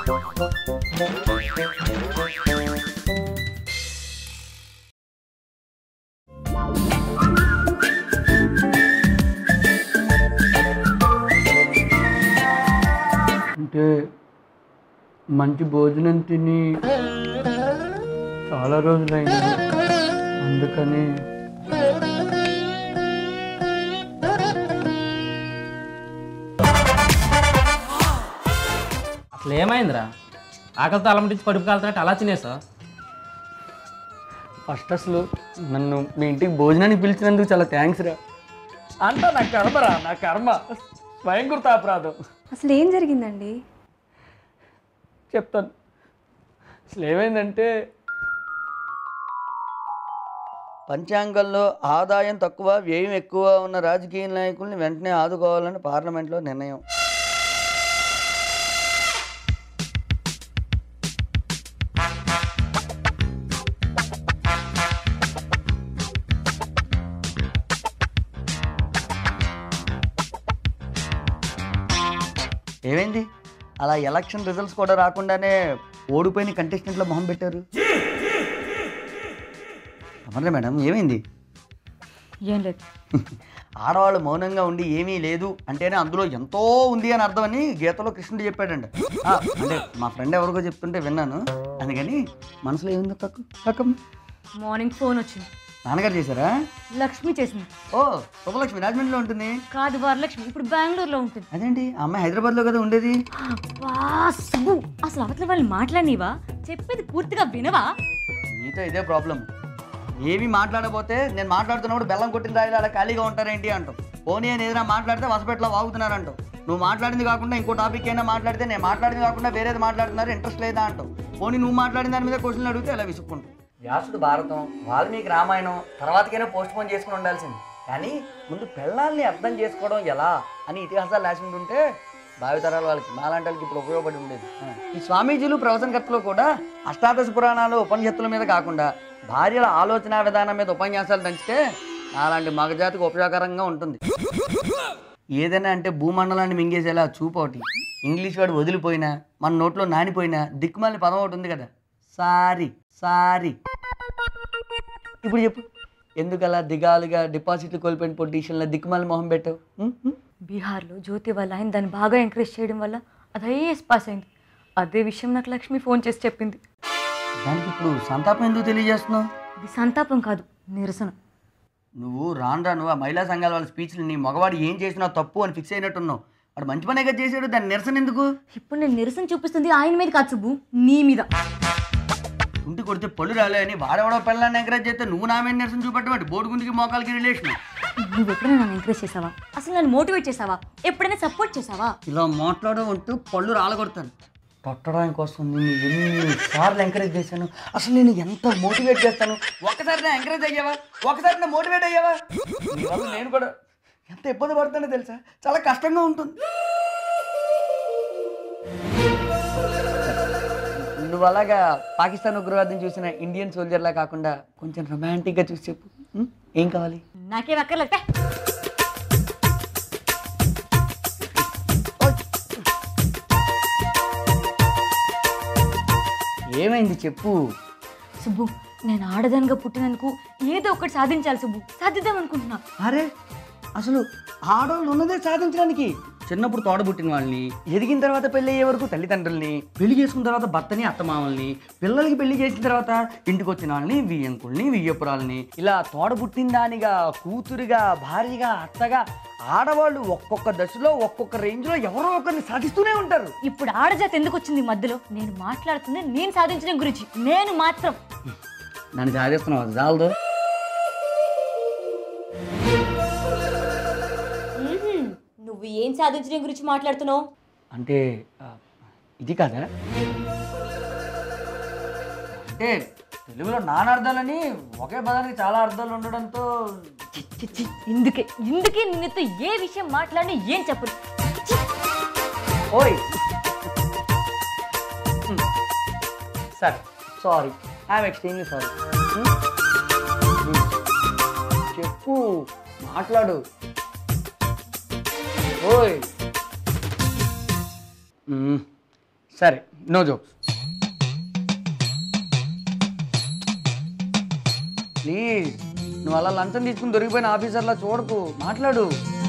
అంటే మంచి భోజనం తిని చాలా రోజులైంది అందుకని అసలు ఏమైందిరా ఆకలితో అలమటించి కడుపు కాలుతున్నట్టు అలా తినేసా ఫస్ట్ అసలు నన్ను మీ ఇంటికి భోజనానికి పిలిచినందుకు చాలా థ్యాంక్స్ రా అంతా నా కర్మరా నా కర్మ స్వయం గుర్తాపరాధం అసలు ఏం జరిగిందండి చెప్తాను అసలు ఏమైందంటే పంచాంగంలో ఆదాయం తక్కువ వ్యయం ఎక్కువ ఉన్న రాజకీయ నాయకుల్ని వెంటనే ఆదుకోవాలని పార్లమెంట్లో నిర్ణయం ఏమైంది అలా ఎలక్షన్ రిజల్ట్స్ కూడా రాకుండానే ఓడిపోయిన కంటెస్టెంట్లో మొహం పెట్టారు అమర్లే మేడం ఏమైంది ఏం లేదు ఆడవాళ్ళు మౌనంగా ఉండి ఏమీ లేదు అంటేనే అందులో ఎంతో ఉంది అని అర్థమని గీతలో కృష్ణుడు చెప్పాడంట ఆ, అంటే మా ఫ్రెండ్ ఎవరికో చెప్తుంటే విన్నాను అందుకని మనసులో ఏముందో తక్కువ తక్కువ మార్నింగ్ ఫోన్ వచ్చింది నాన్నగారు చేశారా లక్ష్మి చేసింది ఓ శుభలక్ష్మి రాజమండ్రిలో ఉంటుంది కాదు వరలక్ష్మి ఇప్పుడు బెంగళూరులో ఉంటుంది అదేంటి ఆ అమ్మాయి హైదరాబాద్లో కదా ఉండేది అబ్బా, సుబ్బు అసలు అవతల వాళ్ళు మాట్లాడినవా చెప్పేది పూర్తిగా వినవా నీతో ఇదే ప్రాబ్లం ఏమి మాట్లాడబోతే నేను మాట్లాడుతున్నప్పుడు బెల్లం కొట్టిన రాయిలు అలా ఖాళీగా ఉంటారేంటి అంటావు పోనీ అని ఏదైనా మాట్లాడితే వసపెట్లో వాగుతున్నారంటావు నువ్వు మాట్లాడింది కాకుండా ఇంకో టాపిక్ అయినా మాట్లాడితే నేను మాట్లాడింది కాకుండా వేరేది మాట్లాడుతున్నారు ఇంట్రెస్ట్ లేదా అంటావు పోనీ నువ్వు మాట్లాడిన దాని మీద క్వశ్చన్లు అడిగితే అలా విసుక్కుంటావు వ్యాసుడు భారతం వాల్మీకి రామాయణం తర్వాతకైనా పోస్ట్ పోన్ చేసుకుని ఉండాల్సింది కానీ ముందు పెళ్ళాల్ని అర్థం చేసుకోవడం ఎలా అని ఇతిహాసాలు రాసి ఉంటే భావితరాల వాళ్ళకి మాలాంటి వాళ్ళకి ఇప్పుడు ఉపయోగపడి ఉండేది ఈ స్వామీజీలు ప్రవచనకర్తలు కూడా అష్టాదశ పురాణాలు ఉపనిషత్తుల మీద కాకుండా భార్యల ఆలోచన విధానం మీద ఉపన్యాసాలు దంచితే అలాంటి మగజాతికి ఉపయోగకరంగా ఉంటుంది ఏదైనా అంటే భూమండలాన్ని మింగేసేలా చూపు ఒకటి ఇంగ్లీష్ వాడు వదిలిపోయినా మన నోట్లో నానిపోయినా దిక్కుమాలిన పదం ఒకటి ఉంది కదా సారీ సారీ ఇప్పుడు చెప్పు ఎందుకలా దిగాలుగా డిపాజిట్లు కోల్పోయిన పొజిషన్లో దిక్కుమాలి మొహం పెట్టావు ఉం? ఉం? బీహార్లో జ్యోతి వాళ్ళ ఆయన దాన్ని బాగా ఎంకరేజ్ చేయడం వల్ల అది ఐఏఎస్ పాస్ అయింది అదే విషయం నాకు లక్ష్మి ఫోన్ చేసి చెప్పింది దానికి ఇప్పుడు సంతాపం ఎందుకు తెలియజేస్తున్నావు ఇది సంతాపం కాదు నిరసన నువ్వు రాను రాను ఆ మహిళా సంఘాల వాళ్ళ స్పీచ్లు నీ మగవాడు ఏం చేసినా తప్పు అని ఫిక్స్ అయినట్టున్నావు వాడు మంచి పనే కదా చేశాడు దాని నిరసన ఎందుకు ఇప్పుడు నేను నిరసన చూపిస్తుంది ఆయన మీద కాదు సుబ్బు నీ మీద తుంటి కొడితే పళ్ళు రాలే అని వాడెవడో పిల్లల్ని ఎంకరేజ్ చేస్తే నువ్వు నా మీద నిరసన చూపెట్టమంటే బోర్డు గుండికి మోకాలకి రిలేషన్ నువ్వు ఎప్పుడైనా నన్ను ఎంకరేజ్ చేసావా అసలు నన్ను మోటివేట్ చేసావా ఎప్పుడైనా సపోర్ట్ చేసావా ఇలా మాట్లాడమంటూ పళ్ళు రాలగొడతాను కొట్టడానికి వస్తుంది నేను ఎన్నిసార్లు ఎంకరేజ్ చేశాను అసలు నేను ఎంత మోటివేట్ చేస్తాను ఒకసారి నా ఎంకరేజ్ అయ్యావా ఒకసారి నా మోటివేట్ అయ్యావా నీ వల్ల నేను కూడా ఎంత ఇబ్బంది పడతానో తెలుసా చాలా కష్టంగా ఉంటుంది నువ్వు అలాగా పాకిస్తాన్ ఉగ్రవాదం చూసిన ఇండియన్ సోల్జర్లా కాకుండా కొంచెం రొమాంటిక్గా చూసి చెప్పు ఉం? ఏం కావాలి నాకేం అక్కర్లేకపోతే ఏమైంది చెప్పు సుబ్బు నేను ఆడదానిగా పుట్టినందుకు ఏదో ఒకటి సాధించాలి సుబ్బు సాధిద్దాం అనుకుంటున్నా అరే అసలు ఆడవాళ్ళు ఉన్నదే సాధించడానికి చిన్నప్పుడు తోడబుట్టిన వాళ్ళని ఎదిగిన తర్వాత పెళ్లి అయ్యే వరకు తల్లిదండ్రుల్ని పెళ్లి చేసుకున్న తర్వాత భర్తని అత్తమామల్ని పిల్లలకి పెళ్లి చేసిన తర్వాత ఇంటికి వచ్చిన వాళ్ళని వియ్యంకుల్ని వియ్యపురాలని ఇలా తోడబుట్టిన దానిగా కూతురుగా భార్యగా అత్తగా ఆడవాళ్ళు ఒక్కొక్క దశలో ఒక్కొక్క రేంజ్లో ఎవరో ఒకరిని సాధిస్తూనే ఉంటారు ఇప్పుడు ఆడజాతి ఎందుకు వచ్చింది మధ్యలో నేను మాట్లాడుతుంది నేను సాధించడం గురించి నేను మాత్రం నన్ను సాధిస్తున్నావు చాలదు నువ్వు ఏం సాధించడం గురించి మాట్లాడుతున్నావు అంటే ఆ, ఇది కాదా అంటే తెలుగులో నానార్థాలని ఒకే పదానికి చాలా అర్థాలు ఉండడంతో ఇందుకే ఇందుకే నిన్నతో ఏ విషయం మాట్లాడినా ఏం చెప్పరు ఓయ్ sir sorry I'm extremely sorry చెప్పు మాట్లాడు ఓయ్ మ్మ్. సరే నో జోక్స్ ప్లీజ్ నువ్వు అలా లంచం తీసుకుని దొరికిపోయిన ఆఫీసర్లా చూడకు మాట్లాడు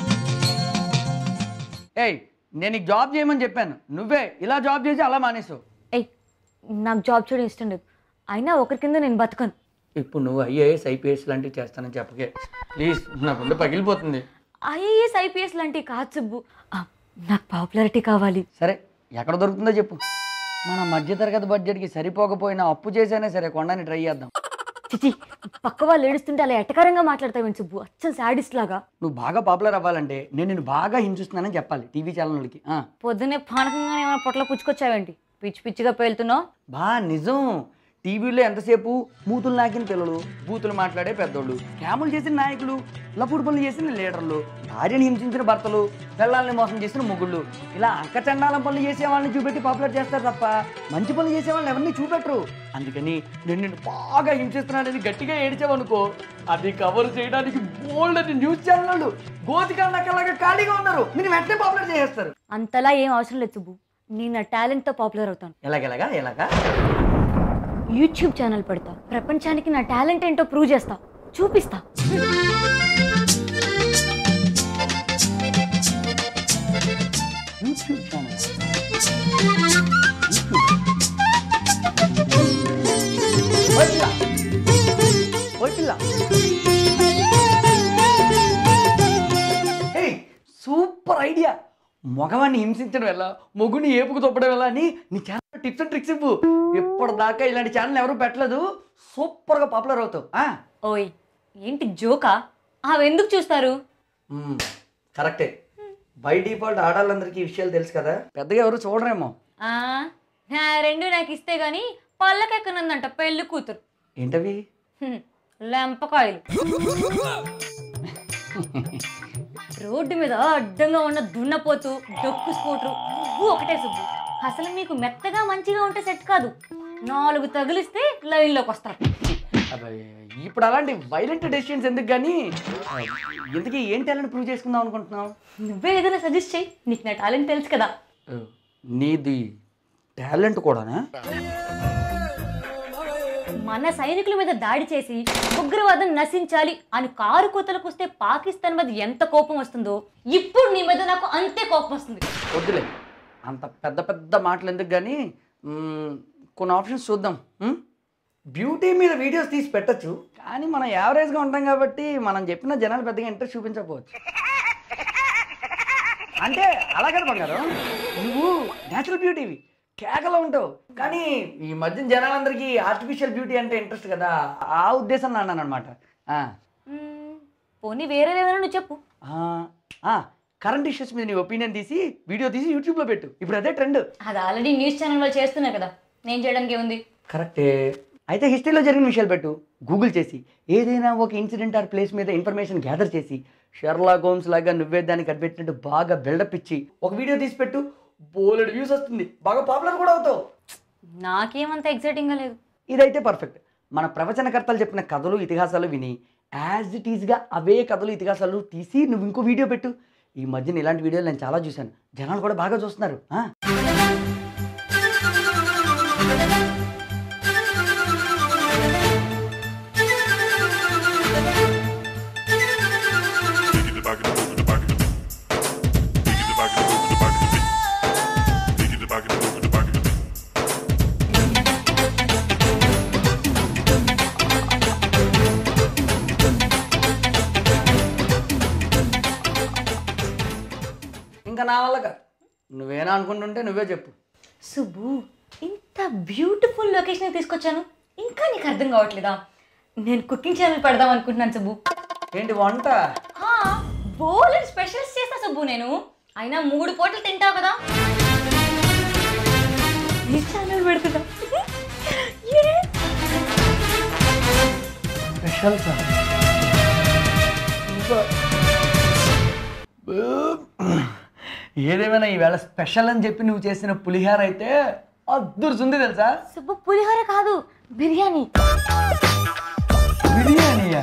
ఏయ్ నేను నీకు జాబ్ చేయమని చెప్పాను నువ్వే ఇలా జాబ్ చేసి అలా మానేసావు ఏయ్ నాకు జాబ్ చేయడం ఇష్టం లేదు అయినా ఒకరి కింద నేను బతకను ఇప్పుడు నువ్వు ఐఏఎస్ ఐపీఎస్ లాంటివి చేస్తానని చెప్పకే ప్లీజ్ నా గుండె పగిలిపోతుంది ఐఏఎస్ ఐపీఎస్ లాంటివి కాదు సుబ్బు ఆ, నాకు పాపులారిటీ కావాలి సరే ఎక్కడ దొరుకుతుందో చెప్పు మన మధ్యతరగతి బడ్జెట్కి సరిపోకపోయినా అప్పు చేసైనా సరే కొండని ట్రై చేద్దాం చిచి పక్క వాళ్ళు ఏడుస్తుంటే అలా ఎటకారంగా మాట్లాడతావేంటి సుబ్బు అచ్చం శాడిస్ట్ లాగా నువ్వు బాగా పాపులర్ అవ్వాలంటే నేను నిన్ను బాగా హింసిస్తున్నానని చెప్పాలి టీవీ ఛానల్ వాళ్ళకి ఆ. పొద్దున్నే పానకంగానే ఏమైనా పొట్ల పుచ్చుకొచ్చావేంటి పిచ్చి పిచ్చిగా పేలుతున్నావు బా నిజం టీవీలో ఎంతసేపు మూతులు నాకిన పిల్లలు బూతులు మాట్లాడే పెద్దోళ్ళు స్కాములు చేసిన నాయకులు లఫుడు పనులు చేసిన లీడర్లు భార్యని హింసించిన భర్తలు పిల్లల్ని మోసం చేసిన మొగుళ్ళు ఇలా అంకచండాలం పనులు చేసే వాళ్ళని చూపెట్టి పాపులర్ చేస్తారు తప్ప మంచి పనులు చేసే వాళ్ళని ఎవరిని చూపెట్టరు అందుకని నేను నిన్ను బాగా హింసిస్తున్నానని గట్టిగా ఏడిచావనుకో అది కవర్ చేయడానికి బోల్డ్ అని న్యూస్ ఛానల్ వాళ్ళు గోతికాల నక్కలాగా ఖాళీగా ఉన్నారు మీరు వెంటనే పాపులర్ చేసేస్తారు అంతలా ఏం అవసరం లేదు సుబ్బు నేను నా టాలెంట్తో పాపులర్ అవుతాను ఎలాగెలాగా ఎలాగా యూట్యూబ్ ఛానల్ పెడతా ప్రపంచానికి నా టాలెంట్ ఏంటో ప్రూవ్ చేస్తా చూపిస్తా యూట్యూబ్ ఛానల్ సూపర్ ఐడియా మగవాన్ని హింసించడం ఎలా మొగుని ఏపుకు తొప్పడం ఎలా అని నీ ఛానల్ టిప్స్ అండ్ ట్రిక్స్ ఇవ్వు ఇప్పటిదాకా ఇలాంటి ఛానల్ ఎవరు పెట్టలేదు సూపర్గా పాపులర్ అవుతావు ఆ? ఓయ్ ఏంటి జోకా అవి ఎందుకు చూస్తారు మ్మ్, కరెక్టే బై డిఫాల్ట్ ఆడాలందరికీ ఈ విషయాలు తెలుసు కదా పెద్దగా ఎవరు చూడరేమో ఆ, నా రెండు నాకు ఇస్తే గాని పళ్ళకెక్కనుందంట పెళ్లి కూతురు ఏంటవి హ్మ్, లెంపకాయలు రోడ్డు మీద అడ్డంగా ఉన్న దున్నపోతు డొక్కు స్కూటరు నువ్వు ఒకటే సుబ్బు అసలు మీకు మెత్తగా మంచిగా ఉంటే సెట్ కాదు నాలుగు తగిలిస్తే లైన్లోకి వస్తారు అబ్బాయి, ఇప్పుడు అలాంటి వైలెంట్ డెసిషన్స్ ఎందుకు కానీ ఎందుకు ఏం టాలెంట్ ప్రూవ్ చేసుకుందాం అనుకుంటున్నావు నువ్వే ఏదైనా సజెస్ట్ చేయి నీకు నా టాలెంట్ తెలుసు కదా నీది టాలెంట్ కూడానా మన సైనికుల మీద దాడి చేసి ఉగ్రవాదం నశించాలి అని కారు కూతలకు వస్తే పాకిస్తాన్ మీద ఎంత కోపం వస్తుందో ఇప్పుడు నీ మీద నాకు అంతే కోపం వస్తుంది వద్దులే అంత పెద్ద పెద్ద మాటలు ఎందుకు కానీ మ్మ్, కొన్ని ఆప్షన్స్ చూద్దాం మ్మ్? బ్యూటీ మీద వీడియోస్ తీసి పెట్టచ్చు కానీ మనం యావరేజ్గా ఉంటాం కాబట్టి మనం చెప్పిన జనాలు పెద్దగా ఇంట్రెస్ట్ చూపించకపోవచ్చు అంటే అలా కదా బంగారం నువ్వు న్యాచురల్ బ్యూటీవి కేకలో ఉంటావు కానీ ఈ మధ్యన జనాలందరికీ ఆర్టిఫిషియల్ బ్యూటీ అంటే ఇంట్రెస్ట్ కదా ఆ ఉద్దేశంలో అన్నాను అనమాట మ్మ్, పోనీ వేరే ఏదైనా నువ్వు చెప్పు కరెంట్ ఇష్యూస్ మీద నీ ఒపీనియన్ తీసి వీడియో తీసి యూట్యూబ్లో పెట్టు ఇప్పుడు అదే ట్రెండ్ అది ఆల్రెడీ న్యూస్ ఛానల్ వాళ్ళు చేస్తున్నారు కదా నేను చేయడానికి ఏముంది కరెక్టే అయితే హిస్టరీలో జరిగిన విషయాలు పెట్టు గూగుల్ చేసి ఏదైనా ఒక ఇన్సిడెంట్ ఆర్ ప్లేస్ మీద ఇన్ఫర్మేషన్ గ్యాదర్ చేసి షెర్లా గోమ్స్ లాగా నువ్వే దాన్ని కనిపెట్టినట్టు బాగా బిల్డప్ ఇచ్చి ఒక వీడియో తీసి పెట్టు బోలెడ్ వ్యూస్ వస్తుంది బాగా పాపులర్ కూడా అవుతావు నాకేమంత ఎక్సైటింగ్గా లేదు ఇదైతే పర్ఫెక్ట్ మన ప్రవచనకర్తలు చెప్పిన కథలు ఇతిహాసాలు విని యాజ్ ఇట్ ఈస్గా అవే కథలు ఇతిహాసాలు తీసి నువ్వు ఇంకో వీడియో పెట్టు ఈ మధ్యన ఇలాంటి వీడియోలు నేను చాలా చూశాను జనాలు కూడా బాగా చూస్తున్నారు ఆ? ఇంకా నా వల్ల కాదు నువ్వేనా అనుకుంటుంటే నువ్వే చెప్పు సుబ్బు ఇంత బ్యూటిఫుల్ లొకేషన్ తీసుకొచ్చాను ఇంకా నీకు అర్థం కావట్లేదా నేను కుకింగ్ ఛానల్ పెడదాం అనుకుంటున్నాను సుబ్బు ఏంటి వంట బోలెడ్ స్పెషల్స్ చేస్తా సుబ్బు నేను అయినా మూడు పూటలు తింటావు కదా ఈ ఛానల్ పెడుతున్నా ఏ? స్పెషల్ సార్ ఏదేమైనా ఈవేళ స్పెషల్ అని చెప్పి నువ్వు చేసిన పులిహార అయితే అద్దురుతుంది తెలుసా సుబ్బు పులిహోర కాదు బిర్యానీ బిర్యానీయా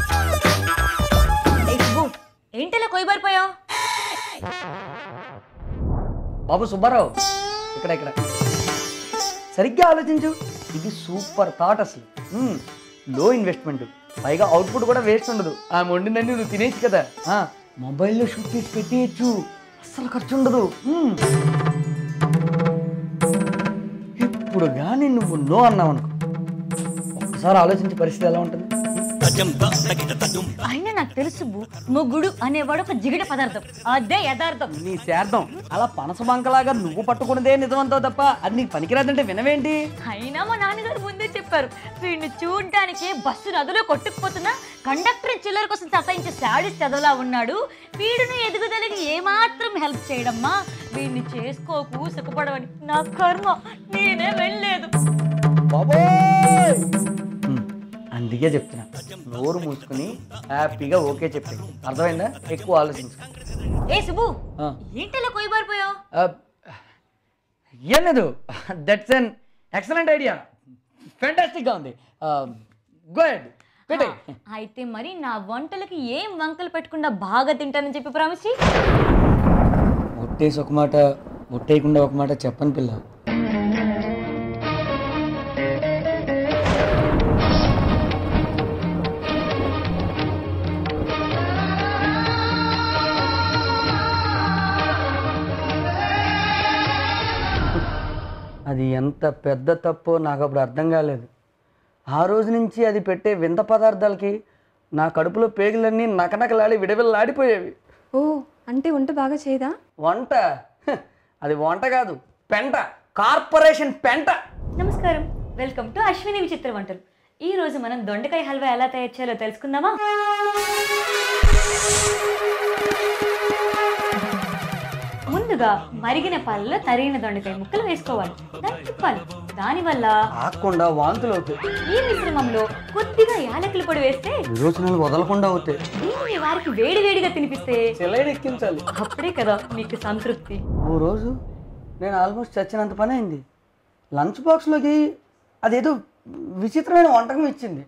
ఏ సుబ్బు ఏంటిలా కొయ్యబారిపోయావు బాబు సుబ్బారావు ఇక్కడ ఇక్కడ సరిగ్గా ఆలోచించు ఇది సూపర్ థాట్ అసలు లో ఇన్వెస్ట్మెంట్ పైగా అవుట్పుట్ కూడా వేస్ట్ ఉండదు ఆ వండిందండి నువ్వు తినేచ్చు కదా ఆ, మొబైల్లో షూట్ చేసి పెట్టేయచ్చు అస్సలు ఖర్చు ఉండదు మ్మ్. ఇప్పుడు కానీ నువ్వు నో అన్నావు అనుకో ఒక్కసారి ఆలోచించే పరిస్థితి ఎలా ఉంటుంది అయినా నాకు తెలుసు సుబ్బు మొగుడు అనేవాడు ఒక జిగట పదార్థం అదే యథార్థం నీ శార్థం అలా పనస బంకలాగా నువ్వు పట్టుకున్నదే నిజమంతావు తప్ప అది నీకు పనికిరాదంటే వినవేంటి అయినా మా నాన్నగారు ముందే చెప్పారు వీడిని చూడడానికి బస్సు నదిలో కొట్టుకుపోతున్నా కండక్టర్ చిల్లర కోసం సతాయించే శాడిస్ట్ చదవలా ఉన్నాడు వీడిని ఎదుగుదలకి ఏమాత్రం హెల్ప్ చేయడమ్మా వీడిని చేసుకోకు సుఖపడవని నా కర్మ నేనే వెళ్ళలేదు బాబోయ్ హ్మ్, అందుకే చెప్తున్నా నోరు మూసుకుని హ్యాపీగా ఓకే చెప్పి అర్థమైందా ఎక్కువ ఆలోచించు ఏ సుబ్బు ఆ. ఏంటలా కొయ్యబారిపోయావు ఆ, ఏం లేదు దట్స్ అన్ ఎక్సలెంట్ ఐడియా ఫెంటాస్టిక్గా ఉంది గుడ్ పెట్టే అయితే మరి నా వంటలకి ఏం వంకలు పెట్టకుండా బాగా తింటానని చెప్పి ప్రామిస్ చెయ్యి ఒట్టేసి ఒక మాట ఒట్టేయకుండా ఒక మాట చెప్పని పిల్ల అది ఎంత పెద్ద తప్పో నాకు అప్పుడు అర్థం కాలేదు ఆ రోజు నుంచి అది పెట్టే వింత పదార్థాలకి నా కడుపులో పేగులన్నీ నకనకలాడి విడవిల్లాడిపోయేవి ఓ అంటే వంట బాగా చేయదా వంట హ, అది వంట కాదు పెంట కార్పొరేషన్ పెంట నమస్కారం వెల్కమ్ టు అశ్విని విచిత్ర వంటలు ఈ రోజు మనం దొండకాయ హల్వా ఎలా తయారు చేయాలో తెలుసుకుందామా ముందుగా మరిగిన పాలలో తరిగిన దొండకాయ ముక్కలు వేసుకోవాలి దాన్ని తిప్పాలి దానివల్ల ఆకుండా వాంతులు అవుతాయి ఈ మిశ్రమంలో కొద్దిగా యాలకుల పొడి వేస్తే విరోచనాలు వదలకుండా అవుతాయి దీనిని వారికి వేడి వేడిగా తినిపిస్తే సెలైడ్ ఎక్కించాలి అప్పుడే కదా మీకు సంతృప్తి ఓ రోజు నేను ఆల్మోస్ట్ చచ్చినంత పని అయింది లంచ్ బాక్స్లోకి అదేదో విచిత్రమైన వంటకం ఇచ్చింది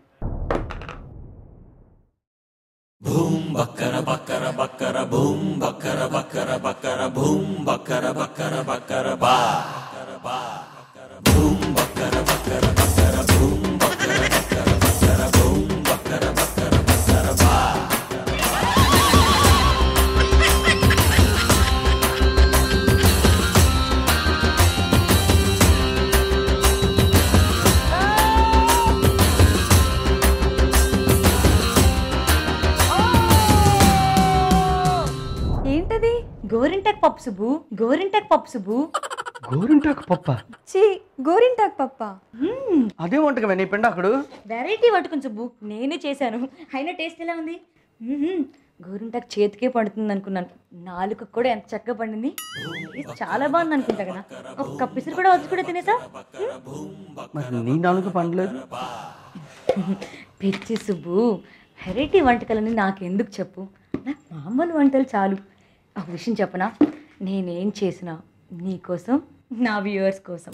ఏంటది గోరింటాక్ పప్పు సుబ్బు గోరింటాక్ పప్పు సుబ్బు గోరింటాకు పప్ప చీ గోరింటాక్ పప్ప అదే వంటకమే నీ పిండాకుడు వెరైటీ పట్టుకుని సుబ్బు నేనే చేశాను అయినా టేస్ట్ ఎలా ఉంది మ్మ్హ్మ్. గోరింటాకు చేతికే పడుతుంది అనుకున్నాను నాలుగు కూడా ఎంత చక్కగా పండింది ఇది చాలా బాగుంది అనుకుంటా కదా ఒక్క పిసిరి కూడా వచ్చి కూడా తినేసా మరి నీ నాలుగు పండలేదు పిచ్చి సుబ్బు వెరైటీ వంటకాలని నాకెందుకు చెప్పు నాకు మామూలు వంటలు చాలు ఒక విషయం చెప్పనా నేనేం చేసినా నీకోసం నా వ్యూవర్స్ కోసం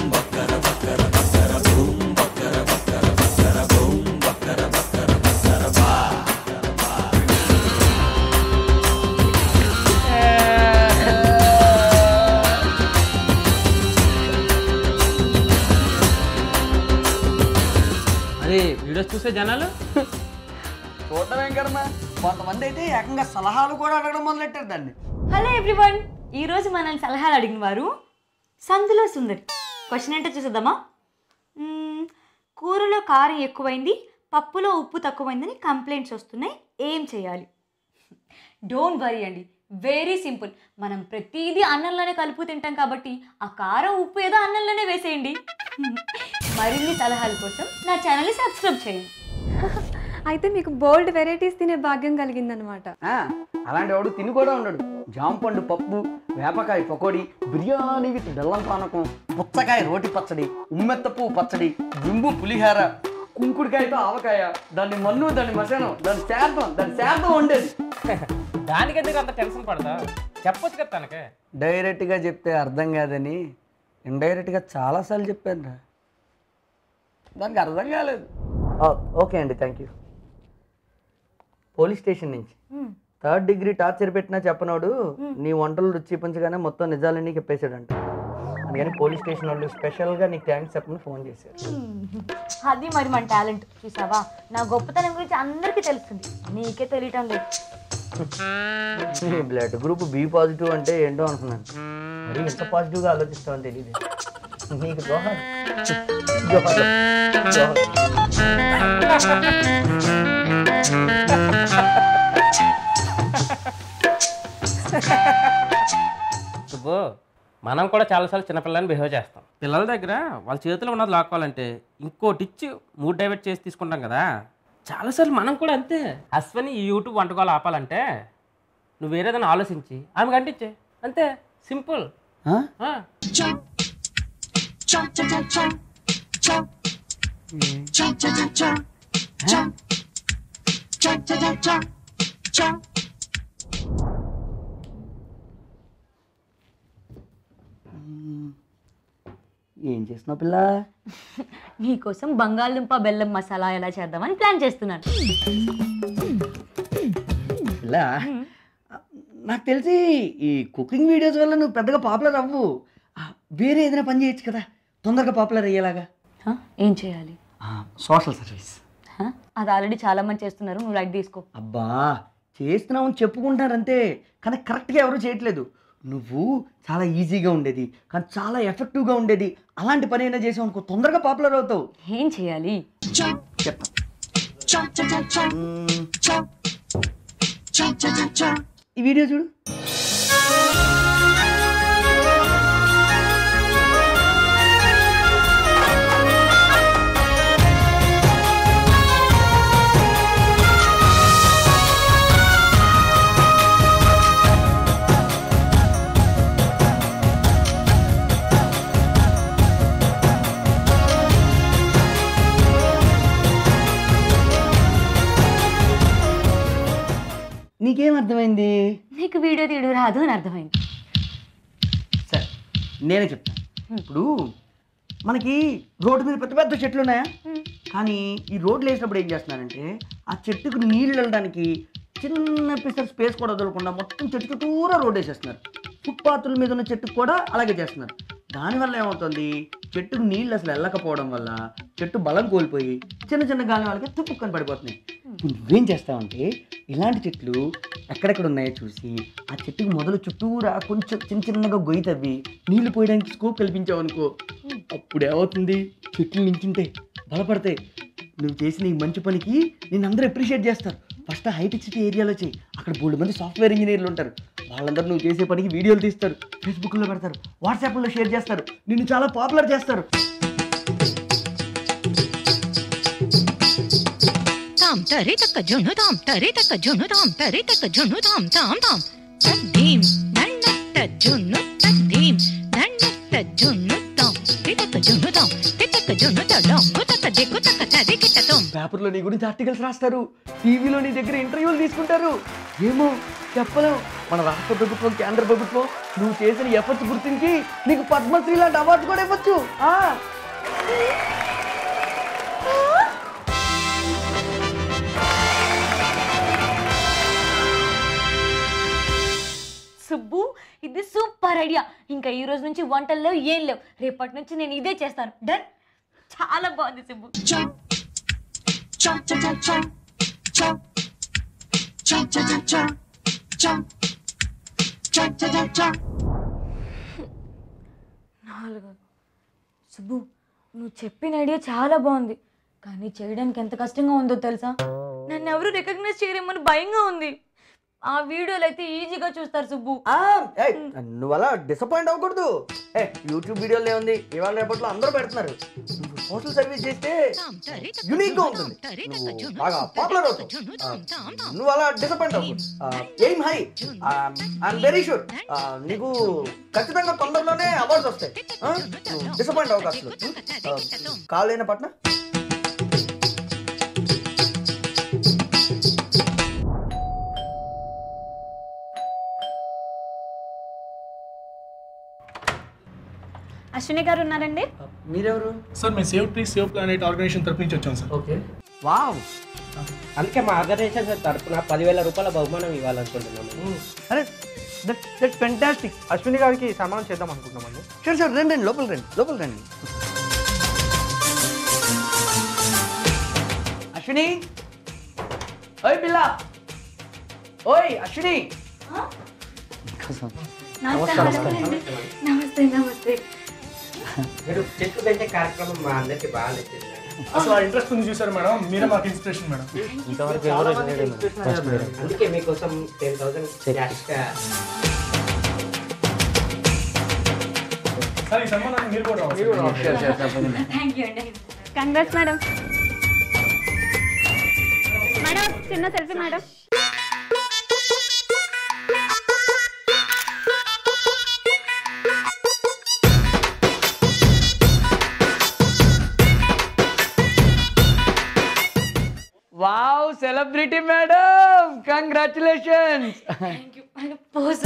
అది వీడియోస్ చూసే జనాలు చూడటం ఏం కర్మ కొంతమంది అయితే ఏకంగా సలహాలు కూడా అడగడం మొదలెట్టారు దాన్ని హలో ఎవ్రీవన్ ఈరోజు మనల్ని సలహాలు అడిగిన వారు సందులో సుందరి క్వశ్చన్ ఏంటో చూసేద్దామా మ్మ్, కూరలో కారం ఎక్కువైంది పప్పులో ఉప్పు తక్కువైందని కంప్లైంట్స్ వస్తున్నాయి ఏం చేయాలి డోంట్ వరీ అండి వెరీ సింపుల్ మనం ప్రతిదీ అన్నంలోనే కలుపు తింటాం కాబట్టి ఆ కారం ఉప్పు ఏదో అన్నంలోనే వేసేయండి మరిన్ని సలహాల కోసం నా ఛానల్ని సబ్స్క్రైబ్ చేయండి అయితే మీకు బోల్డ్ వెరైటీస్ తినే భాగ్యం కలిగిందనమాట ఆ, అలాంటి వాడు తిని కూడా ఉండడు జాంపండు పప్పు వేపకాయ పకోడీ బిర్యానీ విత్ బెల్లం పానకం పుచ్చకాయ రోటి పచ్చడి ఉమ్మెత్త పువ్వు పచ్చడి బింబు పులిహార కుంకుడికాయతో ఆవకాయ దాన్ని మన్ను దాన్ని మసానం దాన్ని శాతం దాన్ని శాతం ఉండేది దానికి ఎందుకు అంత టెన్షన్ పడదా చెప్పొచ్చు కదా తనకే డైరెక్ట్గా చెప్తే అర్థం కాదని ఇండైరెక్ట్గా చాలాసార్లు చెప్పాను రా దానికి అర్థం కాలేదు ఓకే అండి థ్యాంక్ యూ పోలీస్ స్టేషన్ నుంచి థర్డ్ డిగ్రీ టార్చర్ పెట్టినా చెప్పనోడు నీ వంటలు రుచి పంచగానే మొత్తం నిజాలన్నీ చెప్పేశాడంట అందుకని పోలీస్ స్టేషన్ వాళ్ళు స్పెషల్గా నీకు థ్యాంక్స్ చెప్పమని ఫోన్ చేశారు అది మరి మన టాలెంట్ చూసావా నా గొప్పతనం గురించి అందరికీ తెలుస్తుంది నీకే తెలియటం లేదు బ్లడ్ గ్రూప్ బి పాజిటివ్ అంటే ఏంటో అనుకున్నాను మరి ఎంత పాజిటివ్గా ఆలోచిస్తావని తెలియదు నీకు జోహార్ జోహార్ జోహార్ సుబ్బు మనం కూడా చాలాసార్లు చిన్నపిల్లని బిహేవ్ చేస్తాం పిల్లల దగ్గర వాళ్ళ చేతిలో ఉన్నది లాక్కోవాలంటే ఇంకోటి ఇచ్చి మూడ్ డైవర్ట్ చేసి తీసుకుంటాం కదా చాలాసార్లు మనం కూడా అంతే అశ్వని ఈ యూట్యూబ్ వంటకాలు ఆపాలంటే నువ్వు వేరేదైనా ఆలోచించి ఆమె కంటించే అంతే సింపుల్ ఆ? ఏం చేస్తున్నావు పిల్ల నీకోసం బంగాళదుంప బెల్లం మసాలా ఎలా చేద్దామని ప్లాన్ చేస్తున్నాను పిల్ల నాకు తెలిసి ఈ కుకింగ్ వీడియోస్ వల్ల నువ్వు పెద్దగా పాపులర్ అవ్వు ఆ, వేరే ఏదైనా పని చేయొచ్చు కదా తొందరగా పాపులర్ అయ్యేలాగా హ? ఏం చేయాలి సోషల్ సర్వీస్ హ? అది ఆల్రెడీ చాలా మంది చేస్తున్నారు నువ్వు లైట్ తీసుకో అబ్బా చేస్తున్నామని చెప్పుకుంటారు అంతే కానీ కరెక్ట్గా ఎవరు చేయట్లేదు నువ్వు చాలా ఈజీగా ఉండేది కానీ చాలా ఎఫెక్టివ్గా ఉండేది అలాంటి పని అయినా చేసావు అనుకో తొందరగా పాపులర్ అవుతావు ఏం చేయాలి చెప్తా మ్మ్. ఈ వీడియో చూడు నీకేం అర్థమైంది నీకు వీడియో తీయడం రాదు అని అర్థమైంది సరే నేనే చెప్తాను ఇప్పుడు మనకి రోడ్డు మీద పెద్ద పెద్ద చెట్లు ఉన్నాయా కానీ ఈ రోడ్లు వేసినప్పుడు ఏం చేస్తున్నారంటే ఆ చెట్టుకు నీళ్ళు వెళ్ళడానికి చిన్న పిసర్ స్పేస్ కూడా వదలకుండా మొత్తం చెట్టు చుట్టూరా రోడ్ వేసేస్తున్నారు ఫుట్పాత్ల మీద ఉన్న చెట్టుకు కూడా అలాగే చేస్తున్నారు దానివల్ల ఏమవుతుంది చెట్టుకు నీళ్ళు అసలు వెళ్ళకపోవడం వల్ల చెట్టు బలం కోల్పోయి చిన్న చిన్న గాలి వాళ్ళకి తుప్పుకొని పడిపోతున్నాయి ఇప్పుడు నువ్వేం చేస్తావంటే ఇలాంటి చెట్లు ఎక్కడెక్కడ ఉన్నాయో చూసి ఆ చెట్టుకి మొదలు చుట్టూరా కొంచెం చిన్న చిన్నగా గొయ్యి తవ్వి నీళ్లు పోయడానికి స్కోప్ కల్పించావు అనుకో అప్పుడు ఏమవుతుంది చెట్లు నించుంటాయి బలపడతాయి నువ్వు చేసిన ఈ మంచి పనికి నేను అందరూ అప్రిషియేట్ చేస్తారు ఫస్ట్ హైటెక్ సిటీ ఏరియాలో చేయి అక్కడ బోల్డ్ మంది సాఫ్ట్వేర్ ఇంజనీర్లు ఉంటారు వాళ్ళందరూ నువ్వు చేసే పనికి వీడియోలు తీస్తారు ఫేస్బుక్లో పెడతారు వాట్సాప్లో షేర్ చేస్తారు నిన్ను చాలా పాపులర్ చేస్తారు తాం తరి తక్క జును తాం తరి తక్క జును తాం తరి తక్క జును తాం తాం తాం తద్దీం నన్నట్ట జును తద్దీం నన్నట్ట జును తాం తితక్క జును తాం తితక్క జును తడంగు తక్క దిక్కు తక్క తది కిట్టతం పేపర్లో నీ గురించి ఆర్టికల్స్ రాస్తారు టీవీలో నీ దగ్గర ఇంటర్వ్యూలు తీసుకుంటారు ఏమో చెప్పలేం మన రాష్ట్ర ప్రభుత్వం కేంద్ర ప్రభుత్వం నువ్వు చేసిన ఎఫర్ట్స్ గుర్తించి నీకు పద్మశ్రీ లాంటి అవార్డు కూడా ఇవ్వచ్చు ఆ. సుబ్బు ఇది సూపర్ ఐడియా ఇంకా ఈ రోజు నుంచి వంటలు లేవు ఏం లేవు రేపటి నుంచి నేను ఇదే చేస్తాను డన్ చాలా బాగుంది సుబ్బు నాలుగు సుబ్బు నువ్వు చెప్పిన ఐడియా చాలా బాగుంది కానీ చేయడానికి ఎంత కష్టంగా ఉందో తెలుసా నన్ను ఎవరు రికగ్నైజ్ చేయరేమని భయంగా ఉంది ఆ వీడియోలు అయితే ఈజీగా చూస్తారు సుబ్బు ఆ, ఏయ్, నువ్వు అలా డిసప్పాయింట్ అవ్వకూడదు ఏ యూట్యూబ్ వీడియోలో ఏముంది ఇవాళ రేపట్లో అందరూ పెడుతున్నారు నువ్వు సోషల్ సర్వీస్ చేస్తే తాం తరి తక్క యూనిక్ గా జును ఉంటుంది తాం తరి నువ్వు తక్క జును బాగా తాం పాపులర్ తరి అవుతావు తక్క జును ఆ, తాం తాం తాం నువ్వు అలా డిసప్పాయింట్ అవ్వకూడదు aim high I'm very sure నీకు ఖచ్చితంగా తొందరలోనే అవార్డ్స్ వస్తాయి డిసప్పాయింట్ అవ్వక అసలు కాలేన పట్న అశ్విని గారు ఉన్నారండి మీరెవరు సార్ మేము save tree save planet organisation తరపు నుంచి వచ్చాం సార్ ఓకే వావ్ అందుకే మా ఆర్గనైజేషన్ తరపున పదివేల రూపాయల బహుమానం ఇవ్వాలనుకుంటున్నాము అరే దట్ దట్ ఫెంటాస్టిక్ అశ్విని గారికి సన్మానం చేద్దాం అనుకుంటున్నామండి షూర్ షూర్ రండి రండి లోపల రండి లోపల రండి అశ్విని ఓయ్ పిల్ల ఓయ్ అశ్విని నమస్తే నమస్తే మీరు చెట్లు పెంచే కార్యక్రమం మా అందరికి బాగా నచ్చింది అసలు ఆ ఇంట్రెస్ట్ ఉంది చూసారు మేడం మీరే మాకు ఇన్స్పిరేషన్ మేడం అందుకే మీకోసం టెన్ థౌసండ్ క్యాష్గా సార్ ఈ సన్మానాన్ని మీరు కూడా రావాలి. థ్యాంక్ యూ అండి కంగ్రాట్స్ మేడం మేడం చిన్న selfie madam wow celebrity madam congratulations thank you ఆయన పోసు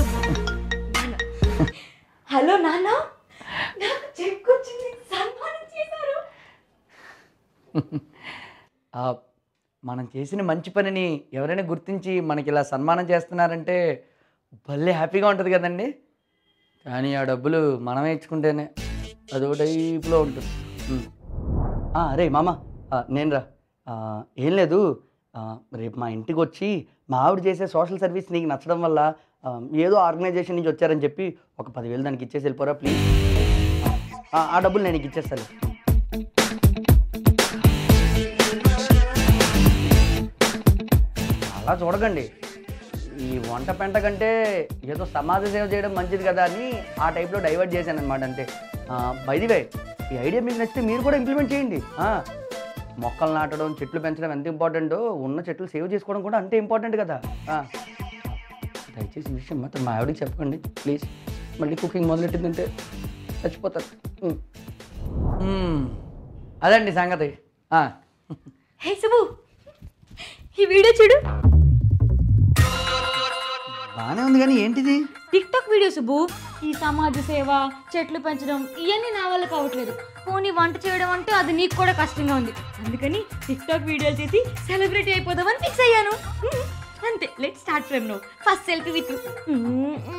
హలో నాన్న నాకు చెక్ వచ్చింది సన్మానం చేశారు మనం చేసిన మంచి పనిని ఎవరైనా గుర్తించి మనకి ఇలా సన్మానం చేస్తున్నారంటే భలే హ్యాపీగా ఉంటుంది కదండి కానీ ఆ డబ్బులు మనమే ఇచ్చుకుంటేనే అదో టైప్లో ఉంటుంది ఉమ్. ఆ, అరే మామ ఆ, నేను రా ఆ, ఏం లేదు ఆ, రేపు మా ఇంటికి వచ్చి మా ఆవిడ చేసే సోషల్ సర్వీస్ నీకు నచ్చడం వల్ల ఆ, ఏదో ఆర్గనైజేషన్ నుంచి వచ్చారని చెప్పి ఒక పదివేలు దానికి ఇచ్చేసి వెళ్ళిపోరా ప్లీజ్ ఆ, ఆ డబ్బులు నేను నీకు ఇచ్చేస్తాను అలా చూడకండి ఈ వంట పెంట కంటే ఏదో సమాజ సేవ చేయడం మంచిది కదా అని ఆ టైప్లో డైవర్ట్ చేశాను అనమాట అంతే బైదివే ఈ ఐడియా మీకు నచ్చితే మీరు కూడా ఇంప్లిమెంట్ చేయండి ఆ, మొక్కలు నాటడం చెట్లు పెంచడం ఎంత ఇంపార్టెంటో ఉన్న చెట్లు సేవ్ చేసుకోవడం కూడా అంతే ఇంపార్టెంట్ కదా ఆ. దయచేసి ఈ విషయం మాత్రం మా ఆవిడకి చెప్పకండి ప్లీజ్ మళ్ళీ కుకింగ్ మొదలెట్టిందంటే చచ్చిపోతారు ఉమ్. ఉమ్. అదండి సంగతి ఆ. హే సుబు ఈ వీడియో చూడు బాగానే ఉంది కానీ ఏంటిది టిక్ టాక్ వీడియో సుబ్బు ఈ సమాజ సేవ చెట్లు పెంచడం ఇవన్నీ నా వల్ల కావట్లేదు పోనీ వంట చేయడం అంటే అది నీకు కూడా కష్టంగా ఉంది అందుకని టిక్ టాక్ వీడియోలు చేసి సెలబ్రిటీ అయిపోదామని ఫిక్స్ అయ్యాను మ్మ్. అంతే let start from no first selfie with